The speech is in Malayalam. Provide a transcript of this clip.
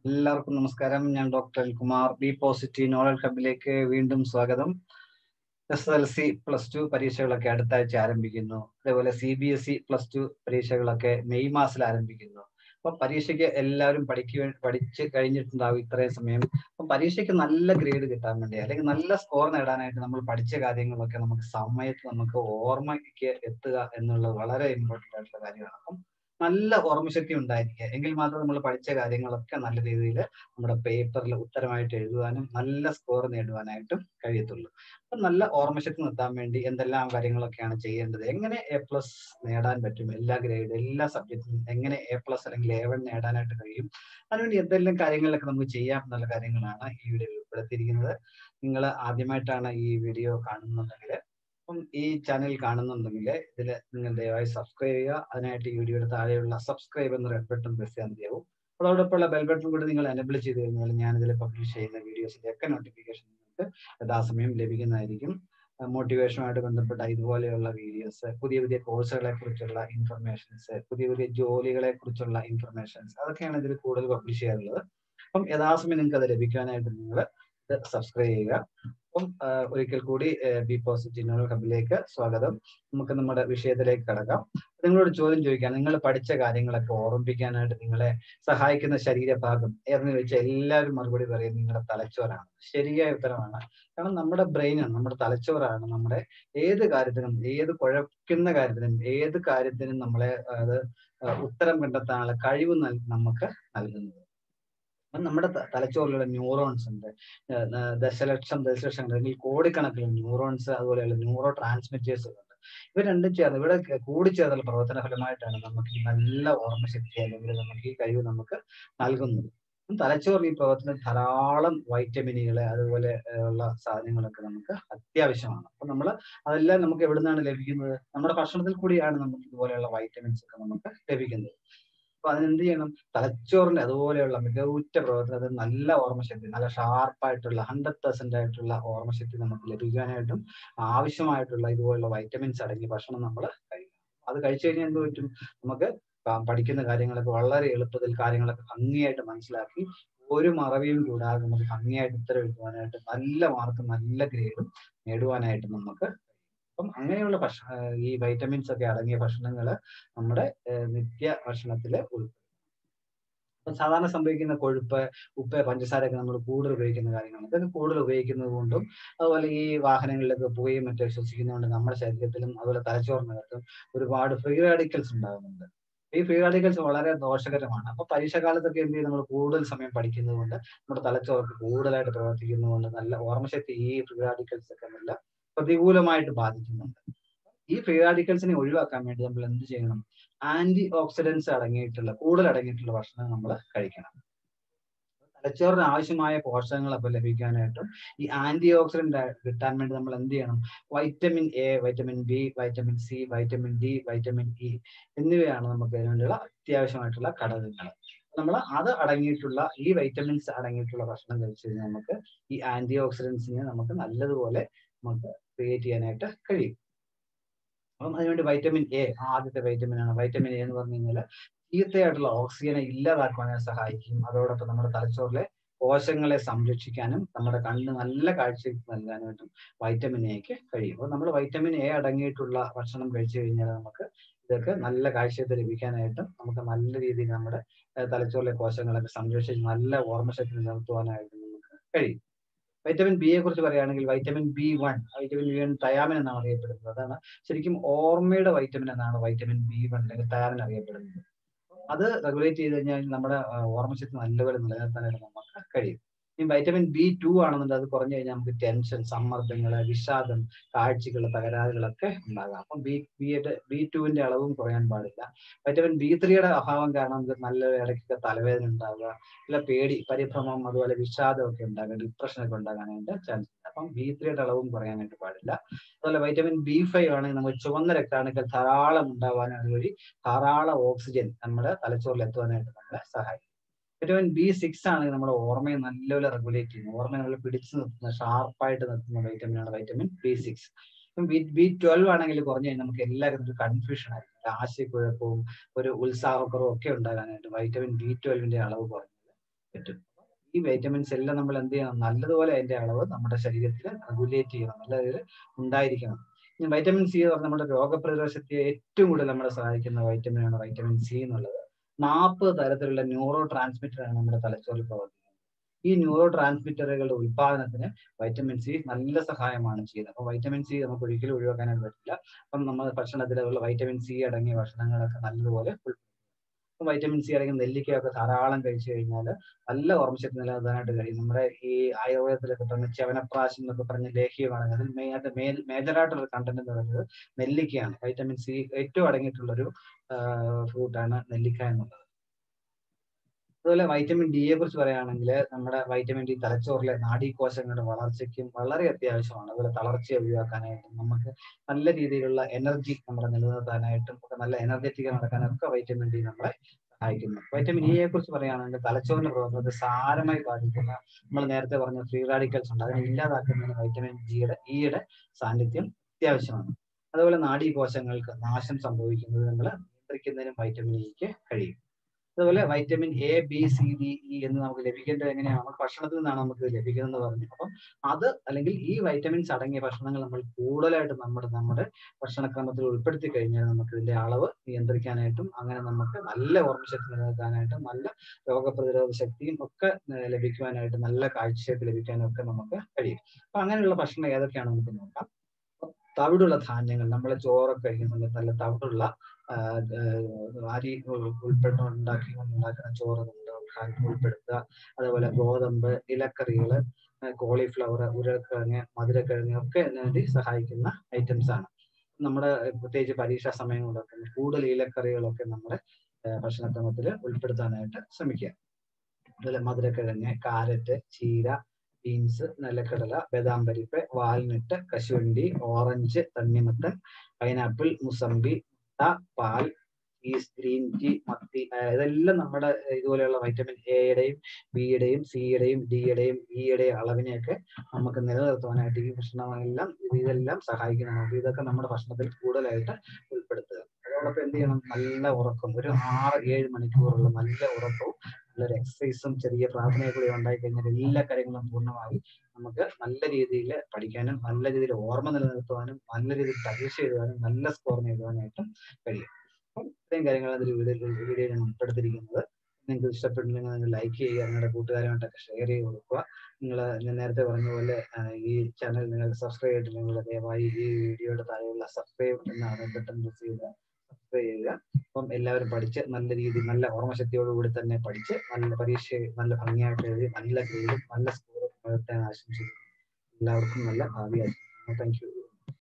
എല്ലാവർക്കും നമസ്കാരം ഞാൻ doctor Alkumar B positive knowledge ഹബിലേക്ക് വീണ്ടും സ്വാഗതം S L C plus two പരീക്ഷകളൊക്കെ അടുത്ത ആഴ്ച ആരംഭിക്കുന്നു അതേപോലെ C B S E plus two പരീക്ഷകളൊക്കെ മെയ് മാസത്തിൽ ആരംഭിക്കുന്നു അപ്പൊ പരീക്ഷയ്ക്ക് എല്ലാവരും പഠിക്കുക പഠിച്ച് കഴിഞ്ഞിട്ടുണ്ടാവും ഇത്രയും സമയം അപ്പൊ പരീക്ഷയ്ക്ക് നല്ല ഗ്രേഡ് കിട്ടാൻ വേണ്ടി അല്ലെങ്കിൽ നല്ല സ്കോർ നേടാനായിട്ട് നമ്മൾ പഠിച്ച കാര്യങ്ങളൊക്കെ നമുക്ക് സമയത്ത് നമുക്ക് ഓർമ്മയ്ക്ക് എത്തുക എന്നുള്ളത് വളരെ ഇമ്പോർട്ടന്റ് ആയിട്ടുള്ള കാര്യമാണ് അപ്പം നല്ല ഓർമ്മശക്തി ഉണ്ടായിരിക്കുക എങ്കിൽ മാത്രം നമ്മൾ പഠിച്ച കാര്യങ്ങളൊക്കെ നല്ല രീതിയിൽ നമ്മുടെ പേപ്പറിൽ ഉത്തരമായിട്ട് എഴുതുവാനും നല്ല സ്കോർ നേടുവാനായിട്ടും കഴിയത്തുള്ളൂ അപ്പൊ നല്ല ഓർമ്മശക്തി നിർത്താൻ വേണ്ടി എന്തെല്ലാം കാര്യങ്ങളൊക്കെയാണ് ചെയ്യേണ്ടത് എങ്ങനെ എ പ്ലസ് നേടാൻ പറ്റും എല്ലാ ഗ്രേഡ് എല്ലാ സബ്ജക്റ്റിലും എങ്ങനെ എ പ്ലസ് അല്ലെങ്കിൽ എ വൺ നേടാനായിട്ട് കഴിയും അതിനുവേണ്ടി എന്തെല്ലാം കാര്യങ്ങളൊക്കെ നമുക്ക് ചെയ്യാം എന്നുള്ള കാര്യങ്ങളാണ് ഈ വീഡിയോയിൽ ഉൾപ്പെടുത്തിയിരിക്കുന്നത് നിങ്ങൾ ആദ്യമായിട്ടാണ് ഈ വീഡിയോ കാണുന്നുണ്ടെങ്കിൽ അപ്പം ഈ ചാനൽ കാണുന്നുണ്ടെങ്കിൽ ഇതിൽ നിങ്ങൾ ദയവായി സബ്സ്ക്രൈബ് ചെയ്യുക അതിനായിട്ട് ഈ വീഡിയോയുടെ താഴെയുള്ള സബ്സ്ക്രൈബ് എന്ന റെഡ് ബട്ടൺ പ്രസ് ചെയ്യാൻ മതിയാവും അതോടൊപ്പമുള്ള ബെൽ ബട്ടൺ കൂടി നിങ്ങൾ എനബിൾ ചെയ്ത് കഴിഞ്ഞാൽ ഞാൻ ഇതിൽ പബ്ലിഷ് ചെയ്യുന്ന വീഡിയോസിന്റെ ഒക്കെ നോട്ടിഫിക്കേഷൻ നിങ്ങൾക്ക് യഥാസമയം ലഭിക്കുന്നതായിരിക്കും മോട്ടിവേഷനുമായിട്ട് ബന്ധപ്പെട്ട ഇതുപോലെയുള്ള വീഡിയോസ് പുതിയ പുതിയ കോഴ്സുകളെ കുറിച്ചുള്ള ഇൻഫർമേഷൻസ് പുതിയ പുതിയ ജോലികളെ കുറിച്ചുള്ള ഇൻഫർമേഷൻസ് അതൊക്കെയാണ് ഇതിൽ കൂടുതൽ പബ്ലിഷ് ചെയ്യാറുള്ളത് അപ്പം യഥാസമയം നിങ്ങൾക്ക് അത് ലഭിക്കാനായിട്ട് നിങ്ങൾ ഇത് സബ്സ്ക്രൈബ് ചെയ്യുക അപ്പം ഒരിക്കൽ കൂടി ബി പോസിറ്റീവ് ഹബിലേക്ക് സ്വാഗതം നമുക്ക് നമ്മുടെ വിഷയത്തിലേക്ക് കടക്കാം നിങ്ങളോട് ചോദ്യം ചോദിക്കാം നിങ്ങൾ പഠിച്ച കാര്യങ്ങളൊക്കെ ഓർമ്മിപ്പിക്കാനായിട്ട് നിങ്ങളെ സഹായിക്കുന്ന ശരീരഭാഗം ഏതെന്ന് ചോദിച്ചാൽ എല്ലാവരും മറുപടി പറയും നിങ്ങളുടെ തലച്ചോറാണ് ശരിയായ ഉത്തരമാണ് കാരണം നമ്മുടെ ബ്രെയിനാണ് നമ്മുടെ തലച്ചോറാണ് നമ്മുടെ ഏത് കാര്യത്തിനും ഏത് കുഴക്കുന്ന കാര്യത്തിനും ഏത് കാര്യത്തിനും നമ്മളെ അത് ഉത്തരം കണ്ടെത്താനുള്ള കഴിവ് നമുക്ക് നൽകുന്നത് നമ്മുടെ തലച്ചോറിലുള്ള ന്യൂറോൺസ് ഉണ്ട് ദശലക്ഷം ദശലക്ഷം അല്ലെങ്കിൽ കോടിക്കണക്കിന് ന്യൂറോൺസ് അതുപോലെയുള്ള ന്യൂറോ ട്രാൻസ്മിറ്റേഴ്സ് ഉണ്ട് ഇവ രണ്ടും ചേർന്ന് ഇവിടെ കൂടിച്ചേർന്നുള്ള പ്രവർത്തന ഫലമായിട്ടാണ് നമുക്ക് ഈ നല്ല ഓർമ്മശക്തി അല്ലെങ്കിൽ നമുക്ക് ഈ കഴിവ് നമുക്ക് നൽകുന്നത് തലച്ചോറിന് ഈ പ്രവർത്തനം ധാരാളം വൈറ്റമിനുകൾ അതുപോലെ ഉള്ള സാധനങ്ങളൊക്കെ നമുക്ക് അത്യാവശ്യമാണ് അപ്പൊ നമ്മൾ അതെല്ലാം നമുക്ക് എവിടെ നിന്നാണ് ലഭിക്കുന്നത് നമ്മുടെ ഭക്ഷണത്തിൽ കൂടിയാണ് നമുക്ക് ഇതുപോലെയുള്ള വൈറ്റമിൻസ് ഒക്കെ നമുക്ക് ലഭിക്കുന്നത് അപ്പൊ അതിനെന്ത് ചെയ്യണം തലച്ചോറിന്റെ അതുപോലെയുള്ള മികവുറ്റ പ്രവർത്തനത്തിൽ നല്ല ഓർമ്മശക്തി നല്ല ഷാർപ്പായിട്ടുള്ള ഹൺഡ്രഡ് പെർസെന്റ് ആയിട്ടുള്ള ഓർമ്മശക്തി നമുക്ക് ലഭിക്കാനായിട്ടും ആവശ്യമായിട്ടുള്ള ഇതുപോലുള്ള വൈറ്റമിൻസ് അടങ്ങിയ ഭക്ഷണം നമ്മൾ കഴിക്കണം അത് കഴിച്ചു കഴിഞ്ഞാൽ എന്ത് പറ്റും നമുക്ക് പഠിക്കുന്ന കാര്യങ്ങളൊക്കെ വളരെ എളുപ്പത്തിൽ കാര്യങ്ങളൊക്കെ ഭംഗിയായിട്ട് മനസ്സിലാക്കി ഒരു മറവിയും കൂടാതെ നമുക്ക് ഭംഗിയായിട്ട് ഉത്തരം എഴുതുവാനായിട്ട് നല്ല മാർക്ക് നല്ല ഗ്രേഡും നേടുവാനായിട്ട് നമുക്ക് അപ്പം അങ്ങനെയുള്ള ഭക്ഷണ ഈ വൈറ്റമിൻസ് ഒക്കെ അടങ്ങിയ ഭക്ഷണങ്ങൾ നമ്മുടെ നിത്യ ഭക്ഷണത്തിൽ ഉൾപ്പെടും അപ്പം സാധാരണ സംഭവിക്കുന്ന കൊഴുപ്പ് ഉപ്പ് പഞ്ചസാരയൊക്കെ നമ്മൾ കൂടുതൽ ഉപയോഗിക്കുന്ന കാര്യങ്ങളാണ് ഇതൊക്കെ കൂടുതൽ ഉപയോഗിക്കുന്നത് കൊണ്ടും അതുപോലെ ഈ വാഹനങ്ങളിലൊക്കെ പുകയും മറ്റും ശ്വസിക്കുന്നതുകൊണ്ട് നമ്മുടെ ശരീരത്തിലും അതുപോലെ തലച്ചോറിനകത്തും ഒരുപാട് ഫ്രീ റാഡിക്കൽസ് ഉണ്ടാകുന്നുണ്ട് ഈ ഫ്രീ റാഡിക്കൽസ് വളരെ ദോഷകരമാണ് അപ്പൊ പരീക്ഷ കാലത്തൊക്കെ എന്ത് ചെയ്യും നമ്മൾ കൂടുതൽ സമയം പഠിക്കുന്നത് കൊണ്ട് നമ്മുടെ തലച്ചോർക്ക് കൂടുതലായിട്ട് പ്രവർത്തിക്കുന്നതുകൊണ്ട് നല്ല ഓർമ്മശക്തി ഈ ഫ്രീ റാഡിക്കൽസ് ഒക്കെ നല്ല പ്രതികൂലമായിട്ട് ബാധിക്കുന്നുണ്ട് ഈ ഫ്രീ റാഡിക്കൽസിനെ ഒഴിവാക്കാൻ വേണ്ടി നമ്മൾ എന്ത് ചെയ്യണം ആന്റി ഓക്സിഡൻസ് അടങ്ങിയിട്ടുള്ള കൂടുതൽ അടങ്ങിയിട്ടുള്ള ഭക്ഷണം നമ്മൾ കഴിക്കണം തലച്ചോറിന് ആവശ്യമായ പോഷകങ്ങളൊക്കെ ലഭിക്കാനായിട്ടും ഈ ആന്റി ഓക്സിഡന്റ് കിട്ടാൻ വേണ്ടി നമ്മൾ എന്ത് ചെയ്യണം vitamin A vitamin B vitamin C vitamin D vitamin E എന്നിവയാണ് നമുക്ക് അതിനുവേണ്ടിയുള്ള അത്യാവശ്യമായിട്ടുള്ള ഘടകങ്ങൾ നമ്മൾ അത് അടങ്ങിയിട്ടുള്ള ഈ വൈറ്റമിൻസ് അടങ്ങിയിട്ടുള്ള ഭക്ഷണം കഴിച്ചു കഴിഞ്ഞാൽ നമുക്ക് ഈ ആന്റി ഓക്സിഡൻസിനെ നമുക്ക് നല്ലതുപോലെ നമുക്ക് ക്രിയേറ്റ് ചെയ്യാനായിട്ട് കഴിയും അപ്പം അതിനുവേണ്ടി വൈറ്റമിൻ എ ആദ്യത്തെ വൈറ്റമിൻ ആണ് വൈറ്റമിൻ എ എന്ന് പറഞ്ഞു കഴിഞ്ഞാൽ ചീത്തയായിട്ടുള്ള ഓക്സിജനെ ഇല്ലാതാക്കുവാനായി സഹായിക്കും അതോടൊപ്പം നമ്മുടെ തലച്ചോറിലെ കോശങ്ങളെ സംരക്ഷിക്കാനും നമ്മുടെ കണ്ണ് നല്ല കാഴ്ച നൽകാനായിട്ടും വൈറ്റമിൻ എക്ക് കഴിയും അപ്പോൾ നമ്മൾ വൈറ്റമിൻ എ അടങ്ങിയിട്ടുള്ള ഭക്ഷണം കഴിച്ചു കഴിഞ്ഞാൽ നമുക്ക് ഇതൊക്കെ നല്ല കാഴ്ചയത്തെ ലഭിക്കാനായിട്ടും നമുക്ക് നല്ല രീതിയിൽ നമ്മുടെ തലച്ചോറിലെ കോശങ്ങളൊക്കെ സംരക്ഷിച്ച് നല്ല ഓർമ്മശക്തി നിലനിർത്തുവാനായിട്ട് നമുക്ക് കഴിയും വൈറ്റമിൻ ബിയെ കുറിച്ച് പറയുകയാണെങ്കിൽ vitamin B one vitamin B one thiamine എന്നാണ് അറിയപ്പെടുന്നത് അതാണ് ശരിക്കും ഓർമ്മയുടെ വൈറ്റമിൻ എന്നാണ് വൈറ്റമിൻ ബി വൺ അല്ലെങ്കിൽ തയാമിൻ അറിയപ്പെടുന്നത് അത് റെഗുലേറ്റ് ചെയ്ത് കഴിഞ്ഞാൽ നമ്മുടെ ഓർമ്മശക്തി നല്ലപോലെ നിലനിർത്താനായിട്ട് നമുക്ക് കഴിയും ഈ വൈറ്റമിൻ ബി ടു ആണെന്നുണ്ടെങ്കിൽ അത് കുറഞ്ഞു കഴിഞ്ഞാൽ നമുക്ക് ടെൻഷൻ സമ്മർദ്ദങ്ങൾ വിഷാദം കാഴ്ചകൾ തകരാറുകളൊക്കെ ഉണ്ടാകാം അപ്പം ബി ബിയുടെ ബി ടുവിന്റെ അളവും കുറയാൻ പാടില്ല വൈറ്റമിൻ ബി ത്രീയുടെ അഭാവം കാരണം നമുക്ക് നല്ല ഇടയ്ക്കൊക്കെ തലവേദന ഉണ്ടാവുക അല്ല പേടി പരിഭ്രമം അതുപോലെ വിഷാദം ഒക്കെ ഉണ്ടാകാൻ ഡിപ്രഷൻ ഒക്കെ ഉണ്ടാകാനായിട്ട് ചാൻസ് ഉണ്ട് അപ്പം ബി ത്രീയുടെ അളവും കുറയാനായിട്ട് പാടില്ല അതുപോലെ വൈറ്റമിൻ ബി ഫൈവ് ആണെങ്കിൽ നമുക്ക് ചുവന്ന രക്താണുക്കൾ ധാരാളം ഉണ്ടാവാനും അതുവഴി ധാരാളം ഓക്സിജൻ നമ്മുടെ തലച്ചോറിൽ എത്തുവാനായിട്ട് നമ്മളെ സഹായിക്കും വൈറ്റമിൻ ബി സിക്സ് ആണെങ്കിൽ നമ്മുടെ ഓർമ്മയെ നല്ലപോലെ റെഗുലേറ്റ് ചെയ്യുന്നു ഓർമ്മയെ നമ്മൾ പിടിച്ചു നിർത്തുന്ന ഷാർപ്പായിട്ട് നിർത്തുന്ന വൈറ്റമിൻ ആണ് vitamin B six B twelve ആണെങ്കിൽ കുറഞ്ഞു കഴിഞ്ഞാൽ നമുക്ക് എല്ലാവരും ഒരു കൺഫ്യൂഷൻ ആയിരിക്കും ഒരു ആശയക്കുഴപ്പവും ഒരു ഉത്സാഹക്കുറവും ഒക്കെ ഉണ്ടാകാനായിട്ട് വൈറ്റമിൻ ബി ട്വൽവിന്റെ അളവ് കുറഞ്ഞത് പറ്റും ഈ വൈറ്റമിൻസ് എല്ലാം നമ്മൾ എന്ത് ചെയ്യണം നല്ലതുപോലെ അതിന്റെ അളവ് നമ്മുടെ ശരീരത്തിൽ റെഗുലേറ്റ് ചെയ്യണം നല്ല രീതിയിൽ ഉണ്ടായിരിക്കണം ഇനി വൈറ്റമിൻ സി എന്ന് പറഞ്ഞാൽ നമ്മുടെ രോഗപ്രതിരോധ ശക്തിയെ ഏറ്റവും കൂടുതൽ നമ്മളെ സഹായിക്കുന്ന വൈറ്റമിൻ ആണ് വൈറ്റമിൻ സി എന്നുള്ളത് നാൽപ്പത് തരത്തിലുള്ള ന്യൂറോ ട്രാൻസ്മിറ്ററാണ് നമ്മുടെ തലച്ചോറിൽ പ്രവർത്തിക്കുന്നത് ഈ ന്യൂറോ ട്രാൻസ്മിറ്ററുകളുടെ ഉത്പാദനത്തിന് വൈറ്റമിൻ സി നല്ല സഹായമാണ് ചെയ്യുന്നത് അപ്പൊ വൈറ്റമിൻ സി നമുക്ക് ഒരിക്കലും ഒഴിവാക്കാനായിട്ട് പറ്റില്ല അപ്പം നമ്മൾ ഭക്ഷണത്തിലുള്ള വൈറ്റമിൻ സി അടങ്ങിയ ഭക്ഷണങ്ങളൊക്കെ നല്ലതുപോലെ ഉൾപ്പെടുത്തുക അപ്പം വൈറ്റമിൻ സി അടങ്ങിയ നെല്ലിക്കയൊക്കെ ധാരാളം കഴിച്ചു കഴിഞ്ഞാൽ നല്ല ഓർമ്മശക്തി നിലനിർത്താനായിട്ട് കഴിയും നമ്മുടെ ഈ ആയുർവേദത്തിൽ കിട്ടുന്ന ചവനപ്രാശം എന്നൊക്കെ പറഞ്ഞ ലേഹ്യമാണ് അതിൽ മേജറായിട്ടുള്ള കണ്ടന്റ് എന്ന് പറയുന്നത് നെല്ലിക്കയാണ് വൈറ്റമിൻ സി ഏറ്റവും അടങ്ങിയിട്ടുള്ള ഒരു ഫ്രൂട്ടാണ് നെല്ലിക്ക എന്നുള്ളത് അതുപോലെ വൈറ്റമിൻ ഡിയെ കുറിച്ച് പറയുകയാണെങ്കിൽ നമ്മുടെ വൈറ്റമിൻ ഡി തലച്ചോറിലെ നാഡീകോശങ്ങളുടെ വളർച്ചയ്ക്കും വളരെ അത്യാവശ്യമാണ് അതുപോലെ തളർച്ചയെ ഒഴിവാക്കാനായിട്ടും നമുക്ക് നല്ല രീതിയിലുള്ള എനർജി നമ്മളെ നിലനിർത്താനായിട്ടും ഒക്കെ നല്ല എനർജറ്റിക് നടക്കാനൊക്കെ വൈറ്റമിൻ ഡി നമ്മളെ സഹായിക്കുന്നു വൈറ്റമിൻ ഇയെ കുറിച്ച് പറയുകയാണെങ്കിൽ തലച്ചോറിന്റെ പ്രവർത്തനത്തെ സാരമായി ബാധിക്കുന്ന നമ്മൾ നേരത്തെ പറഞ്ഞ ഫ്രീ റാഡിക്കൽസ് ഉണ്ട് അതിനെ ഇല്ലാതാക്കുന്നതിന് വൈറ്റമിൻ ജിയുടെ ഇയുടെ സാന്നിധ്യം അത്യാവശ്യമാണ് അതുപോലെ നാഡീകോശങ്ങൾക്ക് നാശം സംഭവിക്കുന്നത് നമ്മൾ നിയന്ത്രിക്കുന്നതിനും വൈറ്റമിൻ ഇക്ക് കഴിയും അതുപോലെ vitamin A B C D E എന്ന് നമുക്ക് ലഭിക്കേണ്ടത് എങ്ങനെയാണ് നമുക്ക് ഭക്ഷണത്തിൽ നിന്നാണ് നമുക്ക് ലഭിക്കുന്നത് പറഞ്ഞു അപ്പം അത് അല്ലെങ്കിൽ ഈ വൈറ്റമിൻസ് അടങ്ങിയ ഭക്ഷണങ്ങൾ നമ്മൾ കൂടുതലായിട്ട് നമ്മുടെ നമ്മുടെ ഭക്ഷണക്രമത്തിൽ ഉൾപ്പെടുത്തി കഴിഞ്ഞാൽ നമുക്ക് ഇതിന്റെ അളവ് നിയന്ത്രിക്കാനായിട്ടും അങ്ങനെ നമുക്ക് നല്ല ഓർമ്മശക്തി നിലനിർത്താനായിട്ടും നല്ല രോഗപ്രതിരോധ ശക്തിയും ഒക്കെ ലഭിക്കുവാനായിട്ട് നല്ല കാഴ്ചശക്തി ലഭിക്കാനും ഒക്കെ നമുക്ക് കഴിയും അപ്പൊ അങ്ങനെയുള്ള ഭക്ഷണം ഏതൊക്കെയാണ് നമുക്ക് നോക്കാം തവിടുള്ള ധാന്യങ്ങൾ നമ്മൾ ചോറൊക്കെ കഴിക്കുന്ന സമയത്ത് നല്ല തവിടുള്ള അരി ഉൾപ്പെട്ട് ഉണ്ടാക്കി ഉണ്ടാക്കുന്ന ചോറ് ഉൾപ്പെടുത്തുക അതേപോലെ ഗോതമ്പ് ഇലക്കറികള് കോളിഫ്ലവർ ഉരുളക്കിഴങ്ങ് മധുരക്കിഴങ്ങ് ഒക്കെ വേണ്ടി സഹായിക്കുന്ന ഐറ്റംസ് ആണ് നമ്മുടെ പ്രത്യേകിച്ച് പരീക്ഷാ സമയങ്ങളിലൊക്കെ കൂടുതൽ ഇലക്കറികളൊക്കെ നമ്മുടെ ഭക്ഷണക്രമത്തിൽ ഉൾപ്പെടുത്താനായിട്ട് ശ്രമിക്കുക അതുപോലെ മധുരക്കിഴങ്ങ് കാരറ്റ് ചീര ബീൻസ് നിലക്കടല ബദാം പരിപ്പ് വാൽനട്ട് കശുവണ്ടി ഓറഞ്ച് തണ്ണിമത്തൻ പൈനാപ്പിൾ മുസമ്പി മുട്ട പാൽ ചീസ് ഗ്രീൻ ടീ മത്തി ഇതെല്ലാം നമ്മുടെ ഇതുപോലെയുള്ള വൈറ്റമിൻ എയുടെയും ബിയുടെയും സിയുടെയും ഡിയുടെയും ഇയുടെയും അളവിനെയൊക്കെ നമുക്ക് നിലനിർത്തുവാനായിട്ട് ഈ ഭക്ഷണമെല്ലാം ഇതെല്ലാം സഹായിക്കുന്നതാണ് ഇതൊക്കെ നമ്മുടെ ഭക്ഷണത്തിൽ കൂടുതലായിട്ട് ഉൾപ്പെടുത്തുക അതോടൊപ്പം എന്ത് ചെയ്യണം നല്ല ഉറക്കം ഒരു ആറ് ഏഴ് മണിക്കൂറുള്ള നല്ല ഉറക്കവും നല്ലൊരു എക്സസൈസും ചെറിയ പ്രാർത്ഥനയും കൂടി ഉണ്ടായി കഴിഞ്ഞാൽ എല്ലാ കാര്യങ്ങളും പൂർണ്ണമായി നമുക്ക് നല്ല രീതിയിൽ പഠിക്കാനും നല്ല രീതിയിൽ ഓർമ്മ നിലനിർത്തുവാനും നല്ല രീതിയിൽ പരീക്ഷ എഴുതാനും നല്ല സ്കോർ നേടുവാനായിട്ടും കഴിയും അപ്പം ഇത്രയും കാര്യങ്ങളാണ് ഇതിൽ വീഡിയോ വീഡിയോ ഞാൻ ഉൾപ്പെടുത്തിയിരിക്കുന്നത് നിങ്ങൾക്ക് ഇഷ്ടപ്പെട്ടില്ലെങ്കിൽ നിങ്ങൾ ലൈക്ക് ചെയ്യുക നിങ്ങളുടെ കൂട്ടുകാരുമായിട്ടൊക്കെ ഷെയർ ചെയ്ത് കൊടുക്കുക നിങ്ങൾ ഞാൻ നേരത്തെ പറഞ്ഞ പോലെ ഈ ചാനൽ നിങ്ങൾ സബ്സ്ക്രൈബ് ചെയ്തിട്ടുണ്ടെങ്കിൽ ദയവായി ഈ വീഡിയോയുടെ താഴെയുള്ള സബ്സ്ക്രൈബ് എന്നാണ് ബട്ടൺ പ്രസ് ചെയ്ത് സബ്സ്ക്രൈബ് ചെയ്യുക അപ്പം എല്ലാവരും പഠിച്ച് നല്ല രീതിയിൽ നല്ല ഓർമ്മശക്തിയോടുകൂടി തന്നെ പഠിച്ച് നല്ല പരീക്ഷ നല്ല ഭംഗിയായിട്ട് എഴുതി നല്ല ഗ്രേഡും നല്ല സ്കോറും നേടാൻ ആശംസിക്കുന്നു എല്ലാവർക്കും നല്ല ഭാവി ആശംസിക്കുന്നു താങ്ക് യു